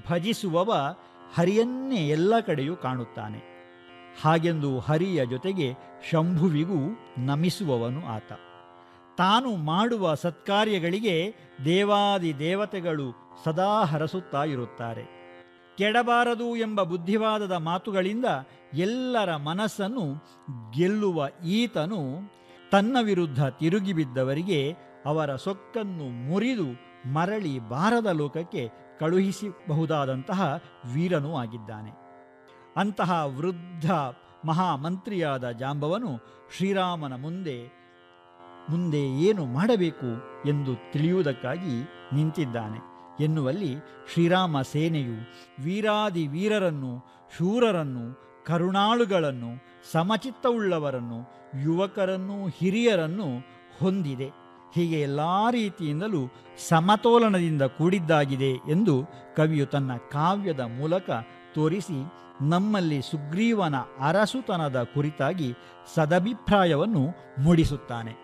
ಭಜಿಸುವವ ಹರಿಯನ್ನೇ ಎಲ್ಲ ಕಡೆಯೂ ಕಾಣುತ್ತಾನೆ ಹಾಗೆಂದು ಹರಿಯ ಜೊತೆಗೆ ಶಂಭುವಿಗೂ ನಮಿಸುವವನು ಆತ ತಾನು ಮಾಡುವ ಸತ್ಕಾರ್ಯಗಳಿಗೆ ದೇವಾದಿ ದೇವತೆಗಳು ಸದಾ ಹರಸುತ್ತಾ ಇರುತ್ತಾರೆ ಕೆಡಬಾರದು ಎಂಬ ಬುದ್ಧಿವಾದದ ಮಾತುಗಳಿಂದ ಎಲ್ಲರ ಮನಸ್ಸನ್ನು ಗೆಲ್ಲುವ ಈತನು ತನ್ನ ವಿರುದ್ಧ ತಿರುಗಿ ಬಿದ್ದವರಿಗೆ ಅವರ ಸೊಕ್ಕನ್ನು ಮುರಿದು ಮರಳಿ ಬಾರದ ಲೋಕಕ್ಕೆ ಕಳುಹಿಸಬಹುದಾದಂತಹ ವೀರನೂ ಆಗಿದ್ದಾನೆ ಅಂತಹ ವೃದ್ಧ ಮಹಾಮಂತ್ರಿಯಾದ ಜಾಂಬವನು ಶ್ರೀರಾಮನ ಮುಂದೆ ಮುಂದೆ ಏನು ಮಾಡಬೇಕು ಎಂದು ತಿಳಿಯುವುದಕ್ಕಾಗಿ ನಿಂತಿದ್ದಾನೆ ಎನ್ನುವಲ್ಲಿ ಶ್ರೀರಾಮ ಸೇನೆಯು ವೀರಾದಿ ವೀರರನ್ನು ಶೂರರನ್ನು ಕರುಣಾಳುಗಳನ್ನು ಸಮಚಿತ್ತವುಳ್ಳವರನ್ನು ಯುವಕರನ್ನು ಹಿರಿಯರನ್ನು ಹೊಂದಿದೆ ಹೀಗೆ ಎಲ್ಲ ರೀತಿಯಿಂದಲೂ ಸಮತೋಲನದಿಂದ ಕೂಡಿದ್ದಾಗಿದೆ ಎಂದು ಕವಿಯು ತನ್ನ ಕಾವ್ಯದ ಮೂಲಕ ತೋರಿಸಿ ನಮ್ಮಲ್ಲಿ ಸುಗ್ರೀವನ ಅರಸುತನದ ಕುರಿತಾಗಿ ಸದಭಿಪ್ರಾಯವನ್ನು ಮೂಡಿಸುತ್ತಾನೆ